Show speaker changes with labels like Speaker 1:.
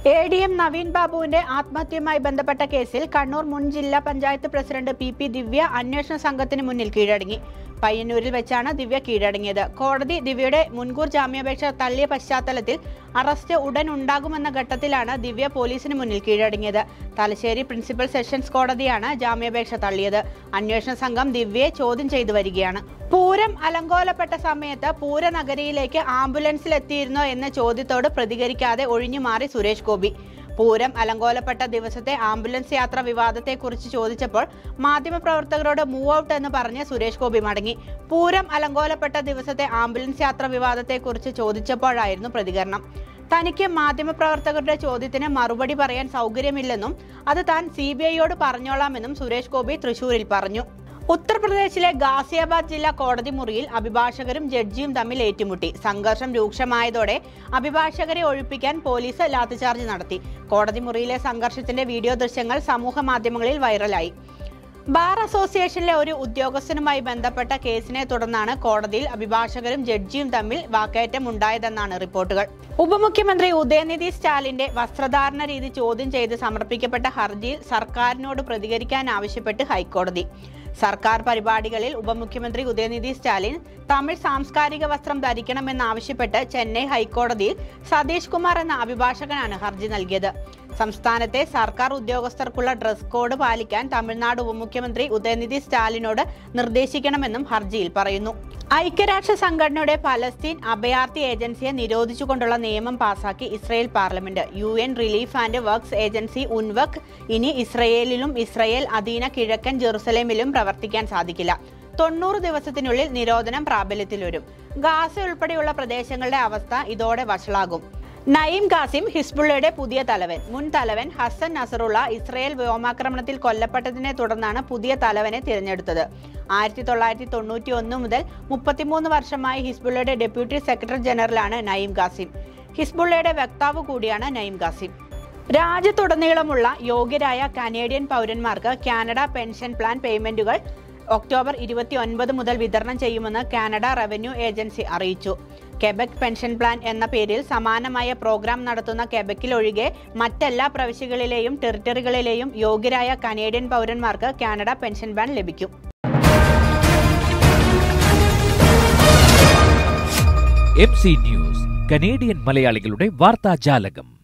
Speaker 1: A D M Naveen ബാബുവിന്റെ ആത്മഹത്യയുമായി ബന്ധപ്പെട്ട കേസിൽ കണ്ണൂർ മുൻ ജില്ലാ panchayat president P P Divya അന്വേഷണ സംഘത്തിന് മുന്നിൽ കീഴടങ്ങി പയ്യന്നൂരിൽ വെച്ചാണ് ദിവ്യ കീഴടങ്ങിയത് കോടതി ദിവ്യയുടെ മുൻകൂർ ജാമ്യാപേക്ഷ തള്ളിയ പശ്ചാത്തലത്തിൽ അറസ്റ്റ് ഉടൻ ഉണ്ടാകുമെന്ന ഘട്ടത്തിലാണ് ദിവ്യ പോലീസിന് മുന്നിൽ കീഴടങ്ങിയത് തലശ്ശേരി പ്രിൻസിപ്പൽ സെഷൻസ് കോടതിയാണ് ജാമ്യാപേക്ഷ തള്ളിയത് അന്വേഷണ സംഘം ദിവ്യയെ ചോദ്യം ചെയ്തു വരികയാണ് പൂരം അലങ്കോലപ്പെട്ട സമയത്ത് പൂരനഗരിയിലേക്ക് ആംബുലൻസിൽ എത്തിയിരുന്നോ എന്ന ചോദ്യത്തോട് പ്രതികരിക്കാതെ ഒഴിഞ്ഞുമാറി സുരേഷ് ഗോപി പൂരം അലങ്കോലപ്പെട്ട ദിവസത്തെ ആംബുലൻസ് യാത്ര വിവാദത്തെക്കുറിച്ച് ചോദിച്ചപ്പോൾ മാധ്യമപ്രവർത്തകരോട് മൂവ് ഔട്ട് എന്ന് പറഞ്ഞ് സുരേഷ് ഗോപി മടങ്ങി പൂരം അലങ്കോലപ്പെട്ട ദിവസത്തെ ആംബുലൻസ് യാത്ര വിവാദത്തെക്കുറിച്ച് ചോദിച്ചപ്പോഴായിരുന്നു പ്രതികരണം തനിക്ക് മാധ്യമപ്രവർത്തകരുടെ ചോദ്യത്തിന് മറുപടി പറയാൻ സൗകര്യമില്ലെന്നും അത് താൻ സി ബി ഐയോട് പറഞ്ഞോളാമെന്നും സുരേഷ് ഗോപി തൃശൂരിൽ പറഞ്ഞു ഉത്തർപ്രദേശിലെ ഗാസിയാബാദ് ജില്ലാ കോടതി മുറിയിൽ അഭിഭാഷകരും ജഡ്ജിയും തമ്മിൽ ഏറ്റുമുട്ടി സംഘർഷം രൂക്ഷമായതോടെ അഭിഭാഷകരെ ഒഴിപ്പിക്കാൻ പോലീസ് ലാത്തിചാർജ് നടത്തി കോടതി മുറിയിലെ സംഘർഷത്തിന്റെ വീഡിയോ ദൃശ്യങ്ങൾ സമൂഹ മാധ്യമങ്ങളിൽ വൈറലായി ബാർ അസോസിയേഷനിലെ ഒരു ഉദ്യോഗസ്ഥനുമായി ബന്ധപ്പെട്ട കേസിനെ തുടർന്നാണ് കോടതിയിൽ അഭിഭാഷകരും ജഡ്ജിയും തമ്മിൽ വാക്കേറ്റം ഉണ്ടായതെന്നാണ് റിപ്പോർട്ടുകൾ ഉപമുഖ്യമന്ത്രി ഉദയനിധി സ്റ്റാലിന്റെ വസ്ത്രധാരണ രീതി ചോദ്യം ചെയ്ത് സമർപ്പിക്കപ്പെട്ട ഹർജിയിൽ സർക്കാരിനോട് പ്രതികരിക്കാൻ ആവശ്യപ്പെട്ട് ഹൈക്കോടതി സർക്കാർ പരിപാടികളിൽ ഉപമുഖ്യമന്ത്രി ഉദയനിധി സ്റ്റാലിൻ തമിഴ് സാംസ്കാരിക വസ്ത്രം ധരിക്കണമെന്നാവശ്യപ്പെട്ട് ചെന്നൈ ഹൈക്കോടതിയിൽ സതീഷ് കുമാർ എന്ന അഭിഭാഷകനാണ് ഹർജി നൽകിയത് സംസ്ഥാനത്തെ സർക്കാർ ഉദ്യോഗസ്ഥർക്കുള്ള ഡ്രസ് കോഡ് പാലിക്കാൻ തമിഴ്നാട് ഉപമുഖ്യമന്ത്രി ഉദയനിധി സ്റ്റാലിനോട് നിർദ്ദേശിക്കണമെന്നും ഹർജിയിൽ പറയുന്നു ഐക്യരാഷ്ട്ര സംഘടനയുടെ പലസ്തീൻ അഭയാർത്ഥി ഏജൻസിയെ നിരോധിച്ചുകൊണ്ടുള്ള നിയമം പാസാക്കി Israel parliament U N relief and works agency ഉൻവക് ഇനി ഇസ്രയേലിലും ഇസ്രയേൽ അധീന കിഴക്കൻ ജെറുസലേമിലും പ്രവർത്തിക്കാൻ സാധിക്കില്ല തൊണ്ണൂറ് ദിവസത്തിനുള്ളിൽ നിരോധനം പ്രാബല്യത്തിൽ വരും ഗാസ ഉൾപ്പെടെയുള്ള പ്രദേശങ്ങളുടെ അവസ്ഥ ഇതോടെ വഷളാകും നയീം ഖാസിം ഹിസ്ബുള്ളയുടെ പുതിയ തലവൻ മുൻ തലവൻ ഹസൻ നസറുള്ള ഇസ്രയേൽ വ്യോമാക്രമണത്തിൽ കൊല്ലപ്പെട്ടതിനെ തുടർന്നാണ് പുതിയ തലവനെ തിരഞ്ഞെടുത്തത് ആയിരത്തി തൊള്ളായിരത്തി തൊണ്ണൂറ്റി ഒന്ന് മുതൽ മുപ്പത്തിമൂന്ന് വർഷമായി ഹിസ്ബുള്ളയുടെ ഡെപ്യൂട്ടി സെക്രട്ടറി ജനറലാണ് നയീം ഖാസിം ഹിസ്ബുള്ളയുടെ വക്താവ് കൂടിയാണ് നയീം ഖാസിം രാജ്യത്തുടനീളമുള്ള യോഗ്യരായ കനേഡിയൻ പൗരന്മാർക്ക് കാനഡ പെൻഷൻ പ്ലാൻ പേയ്മെന്റുകൾ ഒക്ടോബർ ഇരുപത്തി ഒൻപത് മുതൽ വിതരണം ചെയ്യുമെന്ന് കാനഡ റവന്യൂ ഏജൻസി അറിയിച്ചു കെബക് പെൻഷൻ പ്ലാൻ എന്ന പേരിൽ സമാനമായ പ്രോഗ്രാം നടത്തുന്ന കെബക്കിൽ ഒഴികെ മറ്റെല്ലാ പ്രവിശ്യകളിലെയും ടെറിട്ടറികളിലെയും യോഗ്യരായ കനേഡിയൻ പൗരന്മാർക്ക് കാനഡ പെൻഷൻ പ്ലാൻ ലഭിക്കും
Speaker 2: എം സി ന്യൂസ് കനേഡിയൻ മലയാളികളുടെ വാർത്താജാലകം